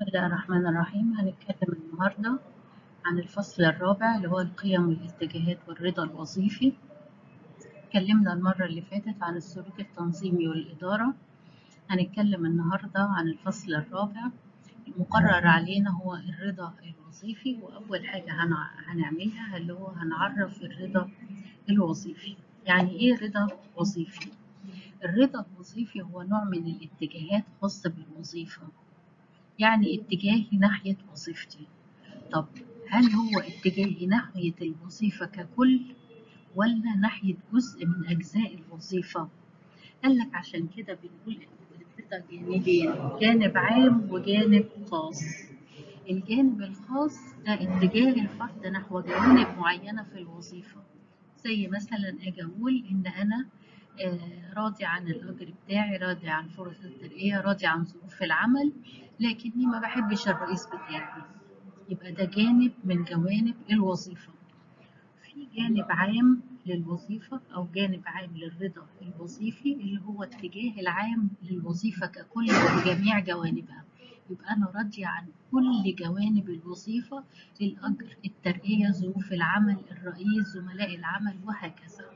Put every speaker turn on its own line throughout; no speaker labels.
الله الرحمن الرحيم هنتكلم النهاردة عن الفصل الرابع اللي هو القيم والاتجاهات والرضا الوظيفي اتكلمنا المرة اللي فاتت عن السلوك التنظيمي والإدارة هنتكلم النهاردة عن الفصل الرابع المقرر علينا هو الرضا الوظيفي وأول حاجة هنعملها اللي هو هنعرف الرضا الوظيفي يعني إيه رضا وظيفي؟ الرضا الوظيفي هو نوع من الاتجاهات خاصة بالوظيفة يعني اتجاهي ناحية وظيفتي طب هل هو اتجاهي ناحية الوظيفة ككل ولا ناحية جزء من أجزاء الوظيفة قال لك عشان كده بنقول إن الرضا جانبين جانب عام وجانب خاص الجانب الخاص ده اتجاه الفرد نحو جوانب معينة في الوظيفة زي مثلا أجي أقول إن أنا راضي عن الأجر بتاعي راضي عن فرص الترقية راضي عن ظروف العمل لكني ما بحبش الرئيس بتاعي يبقى ده جانب من جوانب الوظيفة في جانب عام للوظيفة أو جانب عام للرضا الوظيفي اللي هو اتجاه العام للوظيفة ككل وجميع جوانبها يبقى أنا راضية عن كل جوانب الوظيفة الأجر الترقية ظروف العمل الرئيس زملاء العمل وهكذا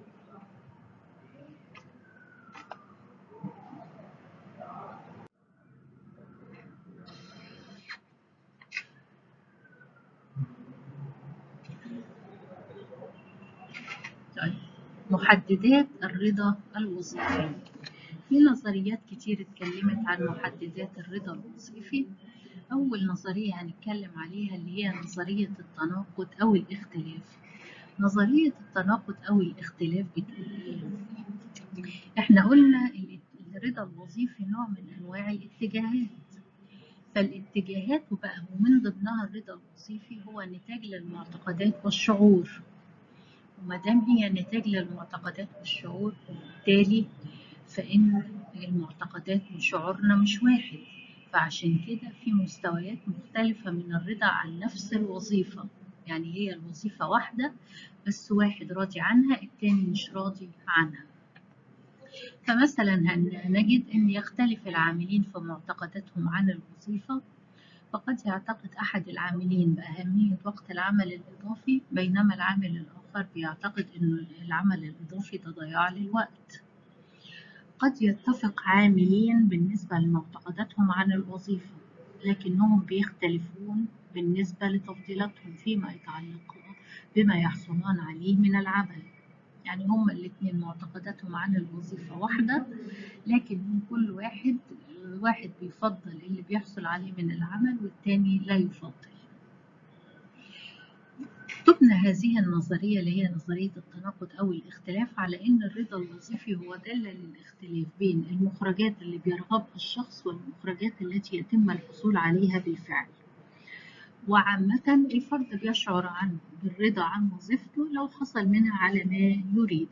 طيب محددات الرضا الوظيفي في نظريات كتير اتكلمت عن محددات الرضا الوظيفي أول نظرية هنتكلم عليها اللي هي نظرية التناقض أو الاختلاف نظرية التناقض أو الاختلاف بتقول إيه؟ إحنا قلنا الرضا الوظيفي نوع من أنواع الاتجاهات فالاتجاهات وبقى ومن ضمنها الرضا الوظيفي هو نتاج للمعتقدات والشعور وما دام هي نتاج للمعتقدات والشعور وبالتالي فإن المعتقدات وشعورنا مش واحد فعشان كده في مستويات مختلفة من الرضا عن نفس الوظيفة يعني هي الوظيفة واحدة بس واحد راضي عنها التاني مش راضي عنها فمثلا نجد أن يختلف العاملين في معتقداتهم عن الوظيفة فقد يعتقد أحد العاملين بأهمية وقت العمل الإضافي بينما العامل الآخر بيعتقد أن العمل الإضافي ده ضياع للوقت قد يتفق عاملين بالنسبة لمعتقداتهم عن الوظيفة لكنهم بيختلفون بالنسبة لتفضيلاتهم فيما يتعلق بما يحصلان عليه من العمل يعني هما الاثنين معتقداتهم عن الوظيفة واحدة لكن من كل واحد واحد بيفضل اللي بيحصل عليه من العمل والتاني لا يفضل تبنى هذه النظرية اللي هي نظرية التناقض أو الاختلاف على أن الرضا الوظيفي هو دالة للاختلاف بين المخرجات اللي بيرغبها الشخص والمخرجات التي يتم الحصول عليها بالفعل وعامة الفرد بيشعر عن بالرضا عن وظيفته لو حصل منها على ما يريد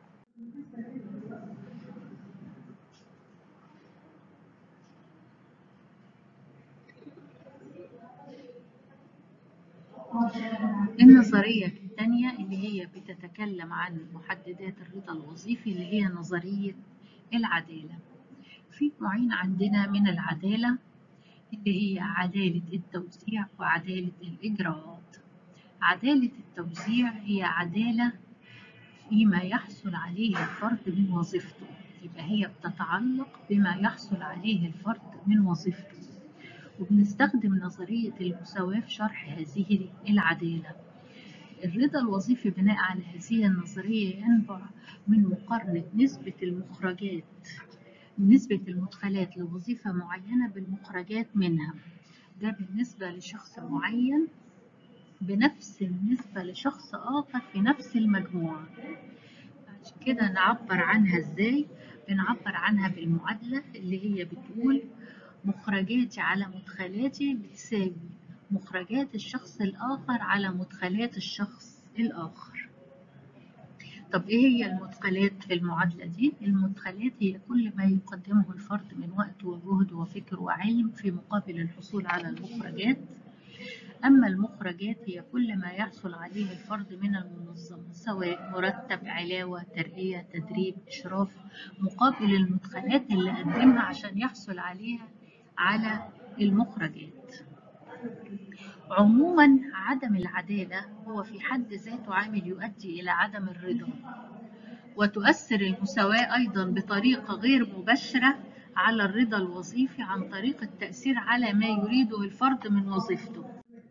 النظرية الثانية اللي هي بتتكلم عن محددات الرضا الوظيفي اللي هي نظرية العدالة في نوعين عندنا من العدالة اللي هي عدالة التوزيع وعدالة الإجراءات عدالة التوزيع هي عدالة فيما يحصل عليه الفرد من وظيفته يبقى هي بتتعلق بما يحصل عليه الفرد من وظيفته وبنستخدم نظرية المساواة في شرح هذه العدالة الرضا الوظيفي بناء على هذه النظرية ينبع من مقارنة نسبة المخرجات نسبة المدخلات لوظيفة معينة بالمخرجات منها ده بالنسبة لشخص معين بنفس النسبة لشخص آخر في نفس المجموعة عشان كده نعبر عنها ازاي بنعبر عنها بالمعادلة اللي هي بتقول مخرجاتي على مدخلاتي بتساوي مخرجات الشخص الآخر على مدخلات الشخص الآخر طب إيه هي المدخلات في المعادلة دي؟ المدخلات هي كل ما يقدمه الفرد من وقت وجهد وفكر وعلم في مقابل الحصول على المخرجات أما المخرجات هي كل ما يحصل عليه الفرد من المنظمة سواء مرتب علاوة ترقية تدريب إشراف مقابل المدخلات اللي قدمها عشان يحصل عليها على المخرجات عموما عدم العدالة هو في حد ذاته عامل يؤدي إلى عدم الرضا وتؤثر المساواة أيضا بطريقة غير مباشرة على الرضا الوظيفي عن طريق التأثير على ما يريده الفرد من وظيفته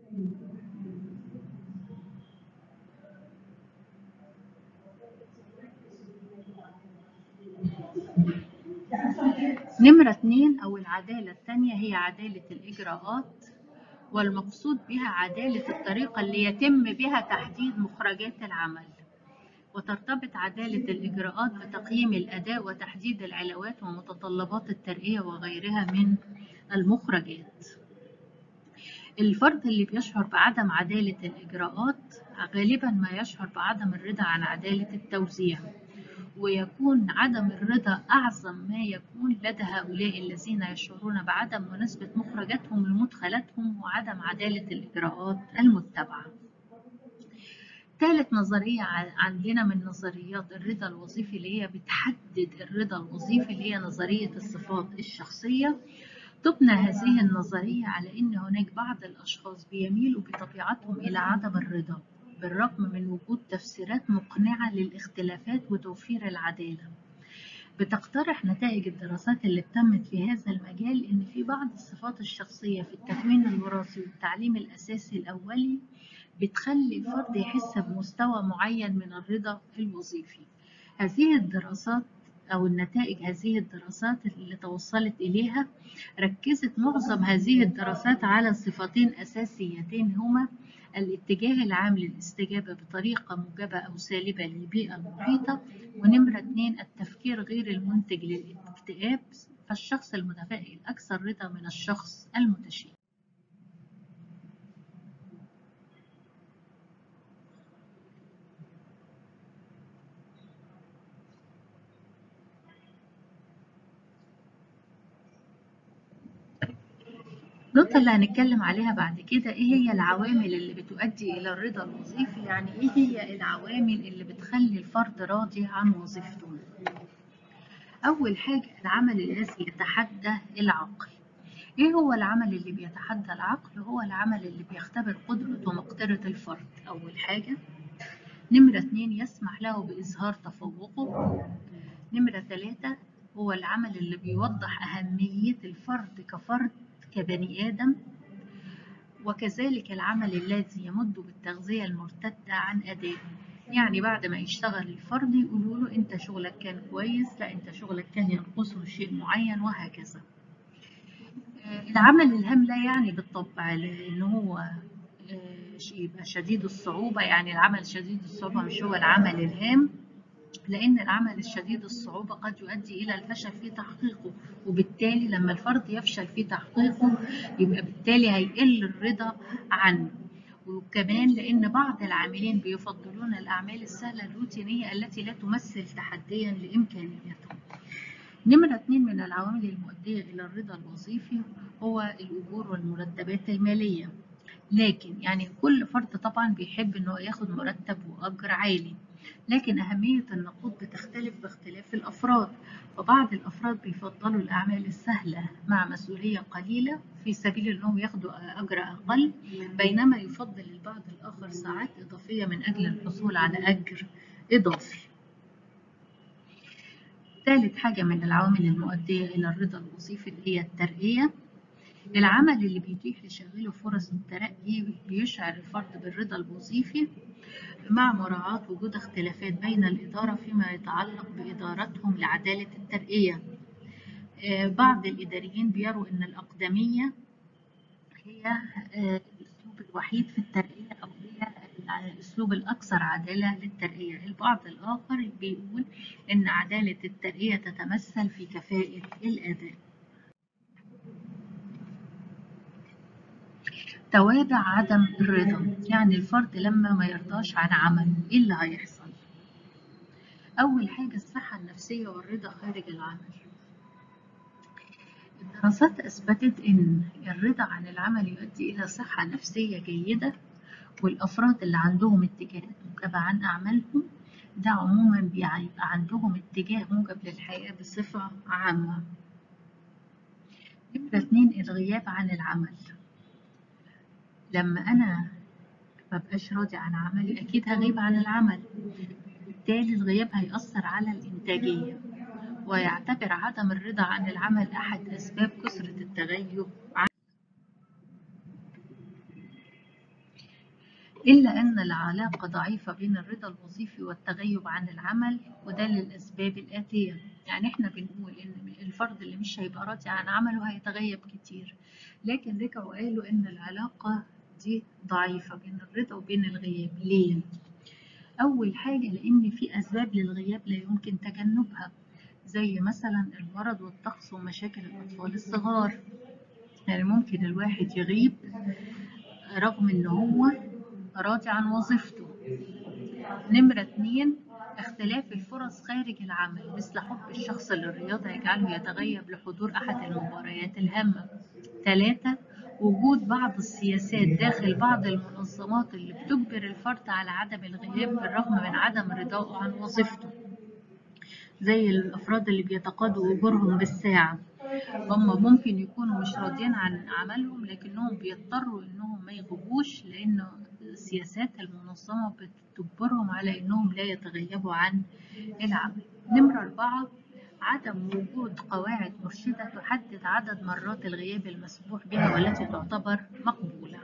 نمرة اتنين أو العدالة الثانية هي عدالة الإجراءات والمقصود بها عدالة الطريقة اللي يتم بها تحديد مخرجات العمل وترتبط عدالة الإجراءات بتقييم الأداء وتحديد العلاوات ومتطلبات الترقية وغيرها من المخرجات الفرد اللي بيشعر بعدم عدالة الإجراءات غالبا ما يشعر بعدم الرضا عن عدالة التوزيع ويكون عدم الرضا أعظم ما يكون لدى هؤلاء الذين يشعرون بعدم مناسبة مخرجاتهم لمدخلاتهم وعدم عدالة الإجراءات المتبعة. ثالث نظرية عندنا من نظريات الرضا الوظيفي اللي هي بتحدد الرضا الوظيفي اللي هي نظرية الصفات الشخصية تبنى هذه النظرية على أن هناك بعض الأشخاص بيميلوا بطبيعتهم إلى عدم الرضا بالرغم من وجود تفسيرات مقنعة للاختلافات وتوفير العدالة بتقترح نتائج الدراسات اللي تمت في هذا المجال إن في بعض الصفات الشخصية في التكوين الوراثي والتعليم الأساسي الأولي بتخلي الفرد يحس بمستوى معين من الرضا الوظيفي هذه الدراسات أو النتائج هذه الدراسات اللي توصلت إليها ركزت معظم هذه الدراسات على صفتين أساسيتين هما الاتجاه العام للاستجابة بطريقة موجبة أو سالبة للبيئة المحيطة ونمرة اتنين التفكير غير المنتج للاكتئاب فالشخص المتفائل أكثر رضا من الشخص المتشائم النقطة اللي هنتكلم عليها بعد كده ايه هي العوامل اللي بتؤدي الى الرضا الوظيفي يعني ايه هي العوامل اللي بتخلي الفرد راضي عن وظيفته اول حاجة العمل الذي يتحدى العقل ايه هو العمل اللي بيتحدى العقل هو العمل اللي بيختبر قدرة ومقدرة الفرد اول حاجة نمرة اتنين يسمح له بإظهار تفوقه نمرة ثلاثة هو العمل اللي بيوضح أهمية الفرد كفرد كبني آدم وكذلك العمل الذي يمد بالتغذية المرتدة عن أدائه يعني بعد ما يشتغل الفرد يقولوا له أنت شغلك كان كويس لا أنت شغلك كان ينقصه شيء معين وهكذا العمل الهام لا يعني بالطبع إن هو يبقى شديد الصعوبة يعني العمل شديد الصعوبة مش هو العمل الهام لأن العمل الشديد الصعوبة قد يؤدي إلى الفشل في تحقيقه وبالتالي لما الفرد يفشل في تحقيقه يبقى بالتالي هيقل الرضا عنه وكمان لأن بعض العاملين بيفضلون الأعمال السهلة الروتينية التي لا تمثل تحديا لإمكانياتهم نمرة اتنين من العوامل المؤدية إلى الرضا الوظيفي هو الأجور والمرتبات المالية لكن يعني كل فرد طبعا بيحب إنه ياخد مرتب وأجر عالي لكن أهمية النقود بتختلف باختلاف الأفراد وبعض الأفراد بيفضلوا الأعمال السهلة مع مسؤولية قليلة في سبيل أنهم ياخدوا أجر أقل بينما يفضل البعض الآخر ساعات إضافية من أجل الحصول على أجر إضافي ثالث حاجة من العوامل المؤدية إلى الرضا الوظيفي هي الترقية العمل اللي بيتيح لشغله فرص الترقي بيشعر الفرد بالرضا الوظيفي مع مراعاة وجود اختلافات بين الإدارة فيما يتعلق بإدارتهم لعدالة الترقية بعض الإداريين بيروا أن الأقدمية هي الأسلوب الوحيد في الترقية أو هي الأسلوب الأكثر عدالة للترقية البعض الآخر بيقول أن عدالة الترقية تتمثل في كفاءة الأداء توابع عدم الرضا يعني الفرد لما ما يرضاش عن عمل ايه اللي هيحصل اول حاجه الصحه النفسيه والرضا خارج العمل الدراسات اثبتت ان الرضا عن العمل يؤدي الى صحه نفسيه جيده والافراد اللي عندهم اتجاهات موجبه عن اعمالهم ده عموما بيبقى عندهم اتجاه موجب للحياه بصفه عامه نمرة اتنين الغياب عن العمل لما أنا مبقاش راضي عن عملي أكيد هغيب عن العمل بالتالي الغياب هيأثر على الإنتاجية ويعتبر عدم الرضا عن العمل أحد أسباب كثرة التغيب عن إلا أن العلاقة ضعيفة بين الرضا الوظيفي والتغيب عن العمل وده للأسباب الآتية يعني إحنا بنقول إن الفرد اللي مش هيبقى راضي عن عمله هيتغيب كتير لكن رجعوا قالوا إن العلاقة دي ضعيفة بين الرضا وبين الغياب ليه؟ أول حاجة لأن في أسباب للغياب لا يمكن تجنبها زي مثلا المرض والطقس ومشاكل الأطفال الصغار يعني ممكن الواحد يغيب رغم إن هو راضي عن وظيفته نمرة اتنين اختلاف الفرص خارج العمل مثل حب الشخص للرياضة يجعله يتغيب لحضور أحد المباريات الهامة ثلاثة وجود بعض السياسات داخل بعض المنظمات اللي بتجبر الفرد على عدم الغياب بالرغم من عدم رضائه عن وظيفته زي الأفراد اللي بيتقاضوا أجورهم بالساعة هم ممكن يكونوا مش راضيين عن عملهم لكنهم بيضطروا إنهم ما يغيبوش لأن سياسات المنظمة بتجبرهم على إنهم لا يتغيبوا عن العمل نمرة أربعة عدم وجود قواعد مرشدة تحدد عدد مرات الغياب المسموح بها والتي تعتبر مقبولة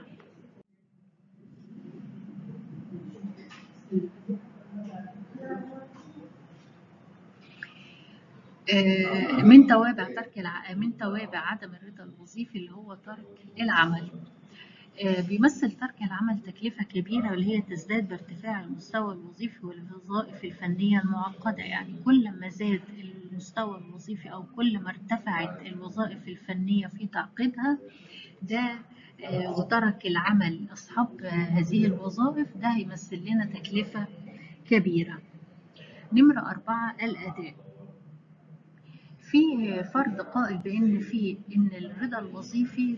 من توابع ترك الع... من توابع عدم الرضا الوظيفي اللي هو ترك العمل بيمثل ترك العمل تكلفة كبيرة واللي هي تزداد بارتفاع المستوى الوظيفي والوظائف الفنية المعقدة يعني كل ما زاد المستوى الوظيفي أو كل ما ارتفعت الوظائف الفنية في تعقيدها ده وترك العمل أصحاب هذه الوظائف ده هيمثل لنا تكلفة كبيرة نمرة أربعة الأداء في فرض قائل بأن في إن الرضا الوظيفي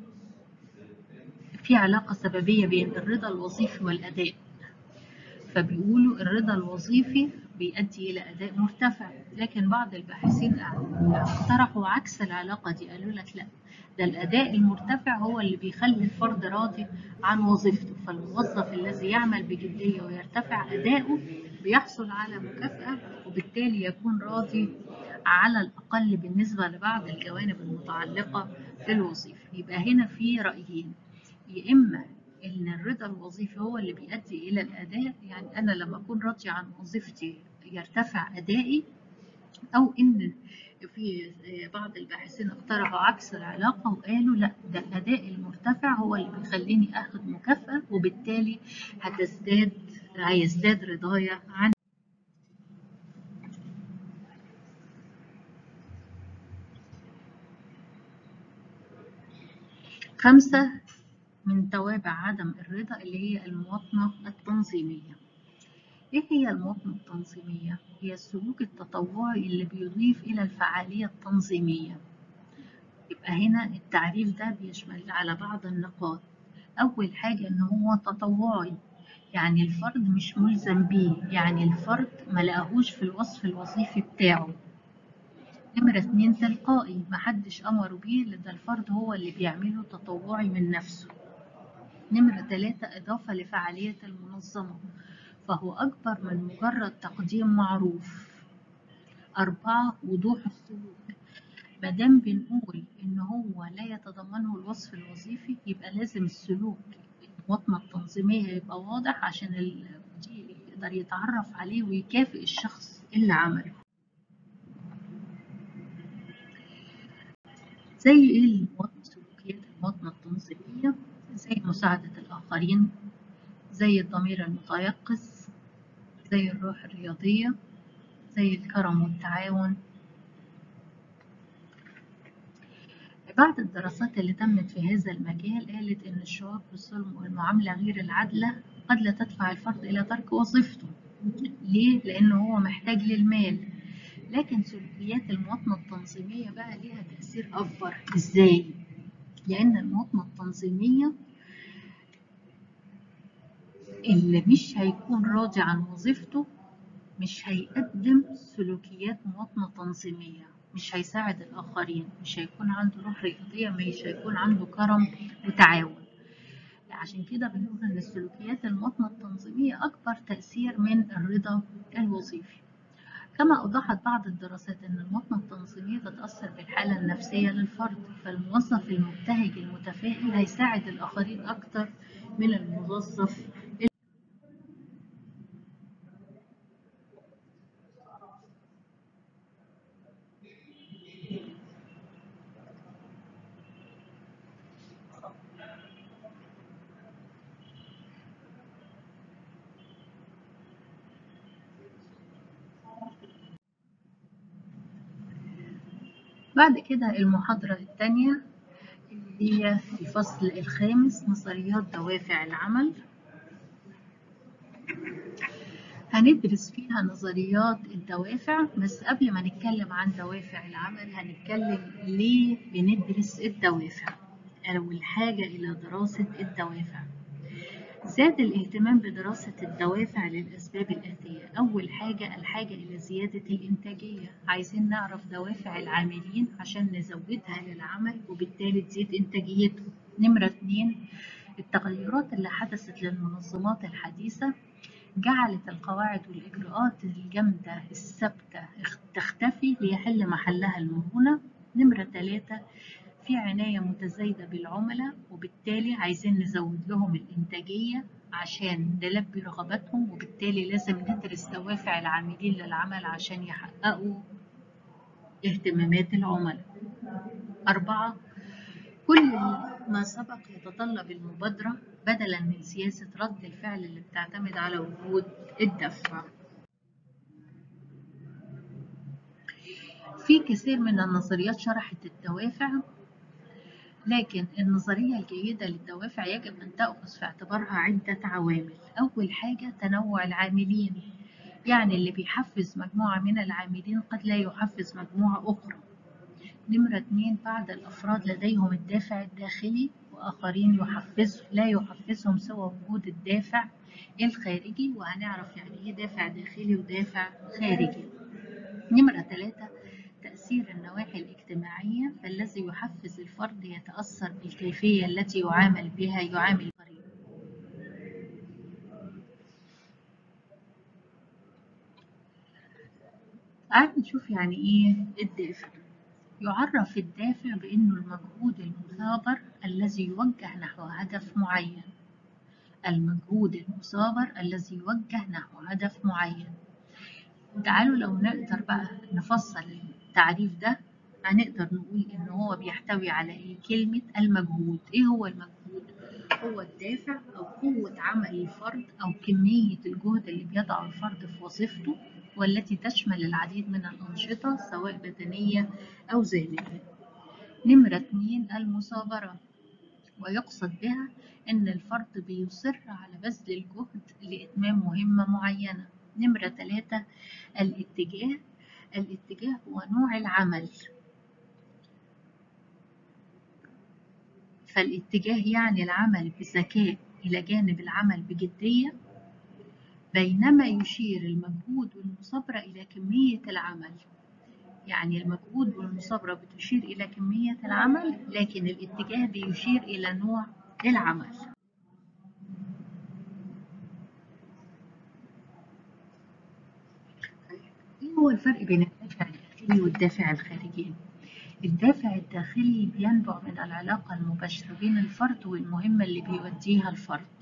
في علاقة سببية بين الرضا الوظيفي والأداء فبيقولوا الرضا الوظيفي بيؤدي إلى أداء مرتفع لكن بعض الباحثين اقترحوا عكس العلاقة دي قالوا لك لا ده الأداء المرتفع هو اللي بيخلي الفرد راضي عن وظيفته فالموظف الذي يعمل بجدية ويرتفع أداؤه بيحصل على مكافأة وبالتالي يكون راضي على الأقل بالنسبة لبعض الجوانب المتعلقة بالوظيفة يبقى هنا في رأيين يا إما إن الرضا الوظيفي هو اللي بيؤدي إلى الأداء يعني أنا لما أكون راضي عن وظيفتي يرتفع أدائي أو إن في بعض الباحثين اقترحوا عكس العلاقة وقالوا لا ده الأداء المرتفع هو اللي بيخليني آخد مكافأة وبالتالي هتزداد هيزداد رضايا عن خمسة من توابع عدم الرضا اللي هي المواطنة التنظيمية إيه هي المواطنة التنظيمية؟ هي السلوك التطوعي اللي بيضيف إلى الفعالية التنظيمية يبقى هنا التعريف ده بيشمل على بعض النقاط أول حاجة إن هو تطوعي يعني الفرد مش ملزم بيه يعني الفرد ملقاهوش في الوصف الوظيفي بتاعه نمرة اتنين تلقائي محدش أمره بيه ده الفرد هو اللي بيعمله تطوعي من نفسه نمرة تلاتة إضافة لفعالية المنظمة فهو أكبر من مجرد تقديم معروف أربعة وضوح السلوك مادام بنقول إن هو لا يتضمنه الوصف الوظيفي يبقى لازم السلوك المواطنة التنظيمية يبقى واضح عشان المدير يقدر يتعرف عليه ويكافئ الشخص اللي عمله زي ايه المواطنة سلوكيات المواطنة التنظيمية زي مساعدة الآخرين زي الضمير المتيقظ زي الروح الرياضية زي الكرم والتعاون بعض الدراسات اللي تمت في هذا المجال قالت إن الشعور بالظلم والمعاملة غير العادلة قد لا تدفع الفرد إلى ترك وظيفته ليه؟ لأنه هو محتاج للمال لكن سلوكيات المواطنة التنظيمية بقى ليها تأثير أكبر إزاي؟ لأن المواطنة التنظيمية اللي مش هيكون راضي عن وظيفته مش هيقدم سلوكيات مواطنة تنظيمية مش هيساعد الآخرين مش هيكون عنده روح رياضية مش هيكون عنده كرم وتعاون عشان كده بنقول إن السلوكيات المواطنة التنظيمية أكبر تأثير من الرضا الوظيفي كما أوضحت بعض الدراسات أن المواطنة التنظيمية تتأثر بالحالة النفسية للفرد فالموظف المبتهج المتفائل هيساعد الآخرين أكتر من الموظف بعد كده المحاضرة الثانية اللي هي الفصل الخامس نظريات دوافع العمل هندرس فيها نظريات الدوافع بس قبل ما نتكلم عن دوافع العمل هنتكلم ليه بندرس الدوافع أو الحاجة إلى دراسة الدوافع زاد الاهتمام بدراسة الدوافع للأسباب الآتية أول حاجة الحاجة إلى زيادة الإنتاجية عايزين نعرف دوافع العاملين عشان نزودها للعمل وبالتالي تزيد إنتاجيته نمرة اتنين التغيرات اللي حدثت للمنظمات الحديثة جعلت القواعد والإجراءات الجامدة الثابتة تختفي ليحل محلها المرونة نمرة ثلاثة في عناية متزايدة بالعملاء وبالتالي عايزين نزود لهم الإنتاجية عشان نلبي رغباتهم وبالتالي لازم ندرس دوافع العاملين للعمل عشان يحققوا اهتمامات العملاء أربعة كل ما سبق يتطلب المبادرة بدلا من سياسة رد الفعل اللي بتعتمد على وجود الدفع في كثير من النظريات شرحت الدوافع لكن النظرية الجيدة للدوافع يجب أن تأخذ في اعتبارها عدة عوامل أول حاجة تنوع العاملين يعني اللي بيحفز مجموعة من العاملين قد لا يحفز مجموعة أخرى نمرة اتنين بعض الأفراد لديهم الدافع الداخلي وآخرين يحفز لا يحفزهم سوى وجود الدافع الخارجي وهنعرف يعني إيه دافع داخلي ودافع خارجي نمرة ثلاثة تأثير النواحي الاجتماعية فالذي يحفز الفرد يتأثر بالكيفية التي يعامل بها يعامل القريب تعالوا نشوف يعني إيه الدافع يعرف الدافع بأنه المجهود المثابر الذي يوجه نحو هدف معين المجهود المثابر الذي يوجه نحو هدف معين تعالوا لو نقدر بقى نفصل التعريف ده هنقدر نقول إن هو بيحتوي على إيه كلمة المجهود إيه هو المجهود؟ هو الدافع أو قوة عمل الفرد أو كمية الجهد اللي بيضعه الفرد في وظيفته والتي تشمل العديد من الأنشطة سواء بدنية أو ذهنية. نمرة اتنين المثابرة ويقصد بها إن الفرد بيصر على بذل الجهد لإتمام مهمة معينة. نمرة ثلاثة الاتجاه الاتجاه هو نوع العمل فالاتجاه يعني العمل بذكاء إلى جانب العمل بجدية بينما يشير المجهود والمثابرة إلى كمية العمل يعني المجهود والمثابرة بتشير إلى كمية العمل لكن الاتجاه بيشير إلى نوع العمل إيه هو الفرق بين الدافع الداخلي والدافع الخارجي؟ الدافع الداخلي بينبع من العلاقة المباشرة بين الفرد والمهمة اللي بيؤديها الفرد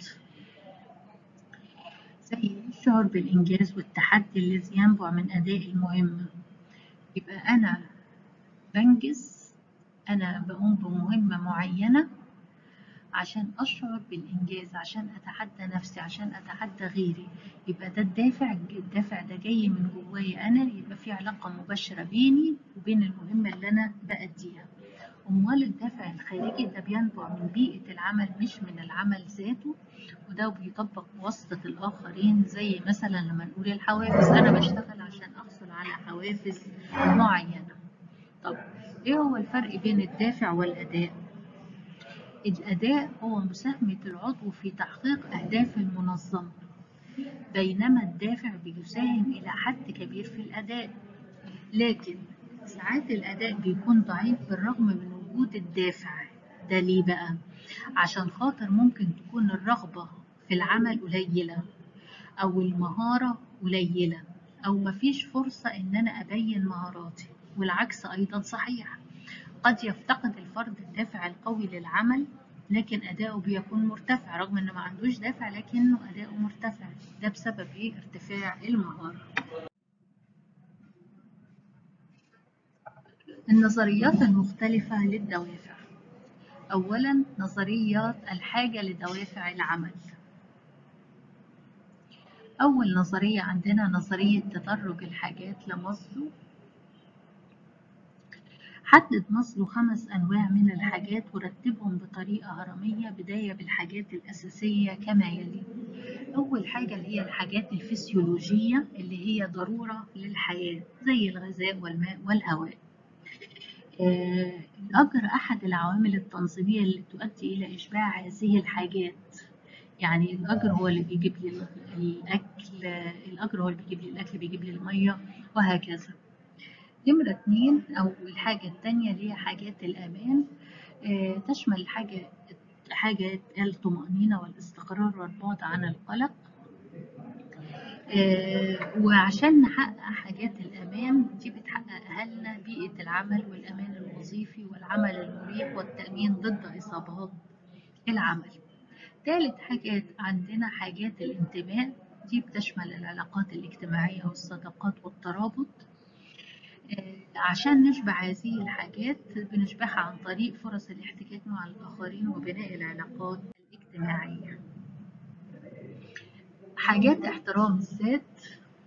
زي الشعور بالإنجاز والتحدي الذي ينبع من أداء المهمة يبقى أنا بنجز أنا بقوم بمهمة معينة عشان أشعر بالإنجاز عشان أتحدى نفسي عشان أتحدى غيري يبقى ده الدافع الدافع ده جاي من جوايا أنا يبقى في علاقة مباشرة بيني وبين المهمة اللي أنا بأديها أمال الدافع الخارجي ده بينبع من بيئة العمل مش من العمل ذاته وده بيطبق بواسطة الآخرين زي مثلا لما نقول الحوافز أنا بشتغل عشان أحصل على حوافز معينة طب إيه هو الفرق بين الدافع والأداء؟ الأداء هو مساهمة العضو في تحقيق أهداف المنظمة بينما الدافع بيساهم إلى حد كبير في الأداء لكن ساعات الأداء بيكون ضعيف بالرغم من وجود الدافع ده ليه بقى؟ عشان خاطر ممكن تكون الرغبة في العمل قليلة أو المهارة قليلة أو مفيش فرصة إن أنا أبين مهاراتي والعكس أيضا صحيح قد يفتقد الفرد الدافع القوي للعمل لكن أداؤه بيكون مرتفع رغم إنه ما عندوش دافع لكنه أداؤه مرتفع ده بسبب إيه؟ ارتفاع المهارة النظريات المختلفة للدوافع أولا نظريات الحاجة لدوافع العمل أول نظرية عندنا نظرية تدرج الحاجات لماسلو حدد ماسلو خمس أنواع من الحاجات ورتبهم بطريقة هرمية بداية بالحاجات الأساسية كما يلي أول حاجة اللي هي الحاجات الفسيولوجية اللي هي ضرورة للحياة زي الغذاء والماء والهواء آه، الأجر أحد العوامل التنظيمية اللي تؤدي إلى إشباع هذه الحاجات يعني الأجر هو اللي بيجيب لي الأكل الأجر هو اللي بيجيب لي الأكل بيجيب لي المية وهكذا نمرة اتنين أو الحاجة التانية اللي هي حاجات الأمان آه، تشمل حاجة حاجة الطمأنينة والاستقرار والبعد عن القلق آه، وعشان نحقق حاجات الأمان دي بتحققها لنا بيئة العمل والأمان الوظيفي والعمل المريح والتأمين ضد إصابات العمل ثالث حاجات عندنا حاجات الانتماء دي بتشمل العلاقات الاجتماعية والصداقات والترابط آه، عشان نشبع هذه الحاجات بنشبعها عن طريق فرص الاحتكاك مع الآخرين وبناء العلاقات الاجتماعية حاجات احترام الذات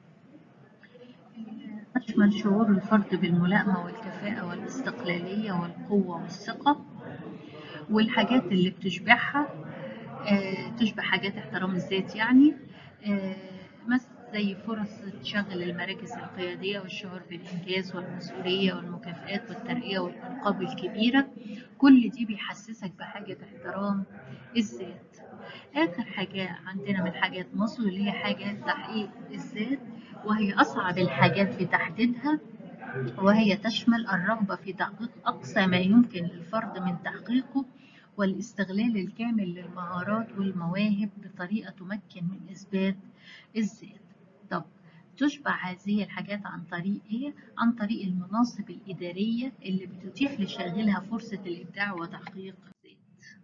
آه، تشمل شعور الفرد بالملائمة والكفاءة والاستقلالية والقوة والثقة والحاجات اللي بتشبعها آه، تشبه حاجات احترام الذات يعني آه، مثل زي فرص تشغل المراكز القيادية والشعور بالإنجاز والمسؤولية والمكافآت والترقية والألقاب الكبيرة كل دي بيحسسك بحاجة احترام الذات آخر حاجة عندنا من حاجات مصر اللي هي حاجة تحقيق الذات وهي أصعب الحاجات في تحديدها وهي تشمل الرغبة في تحقيق أقصى ما يمكن للفرد من تحقيقه والاستغلال الكامل للمهارات والمواهب بطريقة تمكن من إثبات الذات طب تشبع هذه الحاجات عن طريق إيه؟ عن طريق المناصب الإدارية اللي بتتيح لشاغلها فرصة الإبداع وتحقيق الذات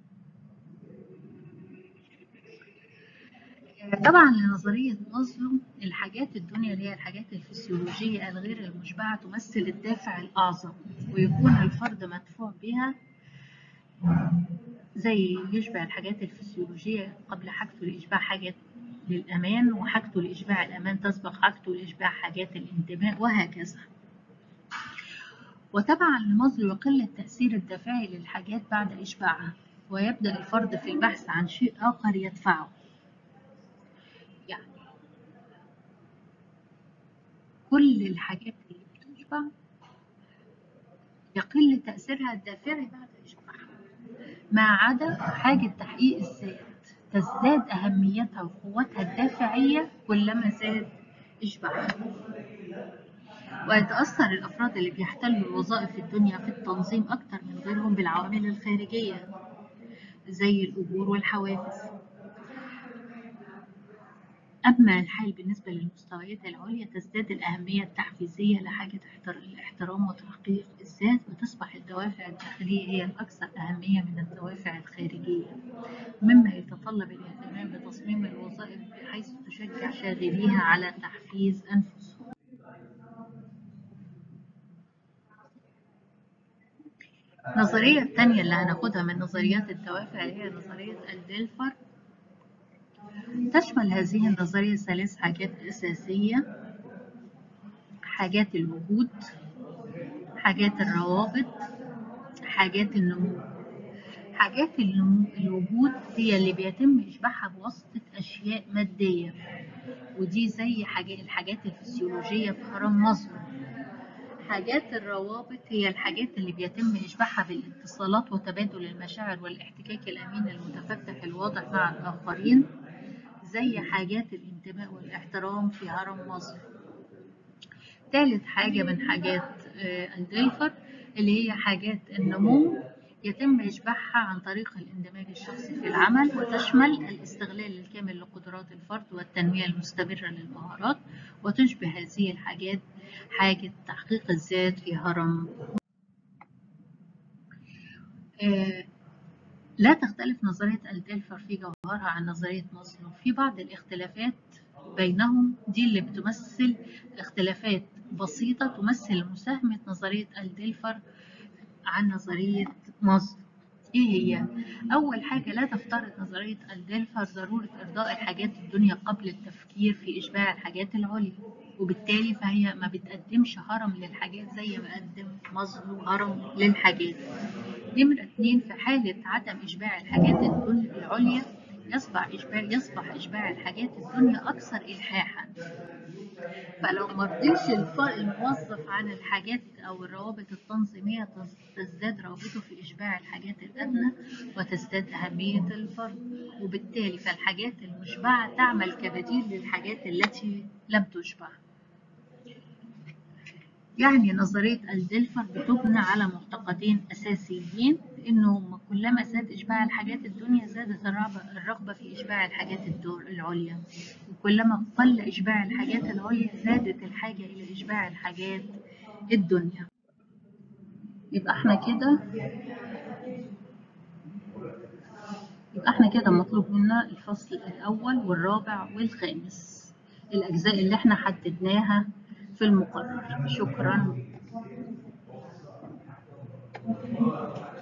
طبعا لنظرية مازلو الحاجات الدنيا اللي هي الحاجات الفسيولوجية الغير المشبعة تمثل الدافع الأعظم ويكون الفرد مدفوع بها زي يشبع الحاجات الفسيولوجية قبل حاجته لإشباع حاجات للأمان وحاجته لإشباع الأمان تسبق حاجته لإشباع حاجات الانتماء وهكذا وتبعا لمازلو يقل التأثير الدافعي للحاجات بعد إشباعها ويبدأ الفرد في البحث عن شيء آخر يدفعه يعني كل الحاجات اللي بتشبع يقل تأثيرها الدافعي بعد إشباعها ما عدا حاجة تحقيق الذات تزداد أهميتها وقوتها الدافعية كلما زاد إشباعها ويتأثر الأفراد اللي بيحتلوا الوظائف في الدنيا في التنظيم أكتر من غيرهم بالعوامل الخارجية زي الأجور والحوافز أما الحال بالنسبة للمستويات العليا تزداد الأهمية التحفيزية لحاجة الاحترام وتحقيق الذات وتصبح الدوافع الداخلية هي الأكثر أهمية من الدوافع الخارجية مما يتطلب الاهتمام بتصميم الوظائف بحيث تشجع شاغليها على تحفيز أنفسهم النظرية الثانية اللي هناخدها من نظريات الدوافع هي نظرية الدلفر تشمل هذه النظرية ثلاث حاجات أساسية حاجات الوجود حاجات الروابط حاجات النمو حاجات النمو الوجود هي اللي بيتم إشباعها بواسطة أشياء مادية ودي زي حاجات الحاجات الفسيولوجية في هرم مازلو حاجات الروابط هي الحاجات اللي بيتم إشباعها بالاتصالات وتبادل المشاعر والاحتكاك الأمين المتفتح الواضح مع الآخرين زي حاجات الانتماء والاحترام في هرم مصر ثالث حاجة من حاجات الديلفر اللي هي حاجات النمو يتم إشباعها عن طريق الاندماج الشخصي في العمل وتشمل الاستغلال الكامل لقدرات الفرد والتنمية المستمرة للمهارات وتشبه هذه الحاجات حاجة تحقيق الذات في هرم آه لا تختلف نظرية الدلفر في جوهرها عن نظرية ماسلو في بعض الاختلافات بينهم دي اللي بتمثل اختلافات بسيطة تمثل مساهمة نظرية الدلفر عن نظرية ماسلو ايه هي؟ أول حاجة لا تفترض نظرية الدلفر ضرورة إرضاء الحاجات الدنيا قبل التفكير في إشباع الحاجات العليا وبالتالي فهي ما بتقدمش هرم للحاجات زي ما قدم ماسلو هرم للحاجات نمرة اتنين في حالة عدم إشباع الحاجات الدنيا العليا يصبح إشباع يصبح إشباع الحاجات الدنيا أكثر إلحاحا فلو مرضيش الموظف عن الحاجات أو الروابط التنظيمية تزداد رغبته في إشباع الحاجات الأدنى وتزداد أهمية الفرد وبالتالي فالحاجات المشبعة تعمل كبديل للحاجات التي لم تشبع يعني نظرية الدلفر بتبنى على معتقدين أساسيين إنه كلما زاد إشباع الحاجات الدنيا زادت الرغبة في إشباع الحاجات العليا وكلما قل إشباع الحاجات العليا زادت الحاجة إلى إشباع الحاجات الدنيا يبقى احنا كده يبقى احنا كده مطلوب منا الفصل الأول والرابع والخامس الأجزاء اللي احنا حددناها في المقرر شكرا